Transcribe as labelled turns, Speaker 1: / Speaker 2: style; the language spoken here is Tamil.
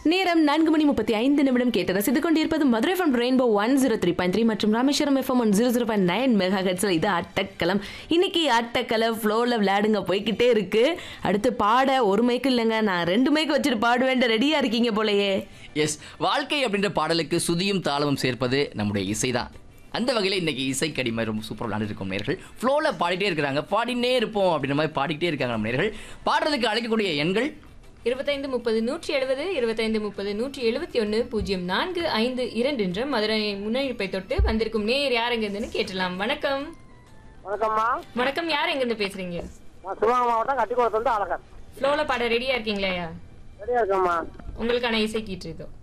Speaker 1: நேரம் நான்கு மணி முப்பத்தி ஐந்து நிமிடம் கேட்டு ரசித்துக் கொண்டிருப்பது Madurai FM rainbow one zero three point three மற்றும் Rameswaram FM one zero zero point nine mega ஹெட்ஸில் இது அட்டக்கலம் இன்னைக்கு அட்டக்கலை ஃப்ளோவில் விளையாடுங்க போய்கிட்டே இருக்கு அடுத்து பாட ஒரு மைக்கு இல்லைங்க நான் ரெண்டு மைக்கு வச்சுட்டு பாடுவேன் ரெடியா இருக்கீங்க போலயே
Speaker 2: எஸ் வாழ்க்கை அப்படின்ற பாடலுக்கு சுதியும் தாளமும் சேர்ப்பது நம்முடைய இசை தான் அந்த வகையில் இன்னைக்கு இசை கடிமை ரொம்ப சூப்பராக விளையாண்டுருக்கோம் நேர்கள் ஃப்ளோவில் பாடிட்டே இருக்கிறாங்க பாடினே இருப்போம் அப்படின்ற மாதிரி பாடிக்கிட்டே இருக்காங்க நம்ம நேர்கள் பாடுறதுக்கு அழைக்கக்கூடிய எண்கள்
Speaker 3: இருபத்தைந்து முப்பது நூற்றி எழுபது இருபத்தைந்து முப்பது நூற்றி எழுபத்தி ஒன்று பூஜ்ஜியம் நான்கு ஐந்து இரண்டு என்ற மதுரை முன்னெடுப்பை தொட்டு வந்திருக்கும் நேர் யார் எங்கிருந்துன்னு கேட்டலாம் வணக்கம்
Speaker 4: வணக்கம்மா
Speaker 3: வணக்கம் யார் எங்கிருந்து பேசுறீங்க
Speaker 4: நான் சிவகங்கை மாவட்டம் கட்டிக்குளத்துலேருந்து அழகர்
Speaker 3: ஃப்ளோல பாட ரெடியா இருக்கீங்களா
Speaker 4: ரெடியா இருக்கேம்மா
Speaker 3: உங்களுக்கான இசை கீற்று இதோ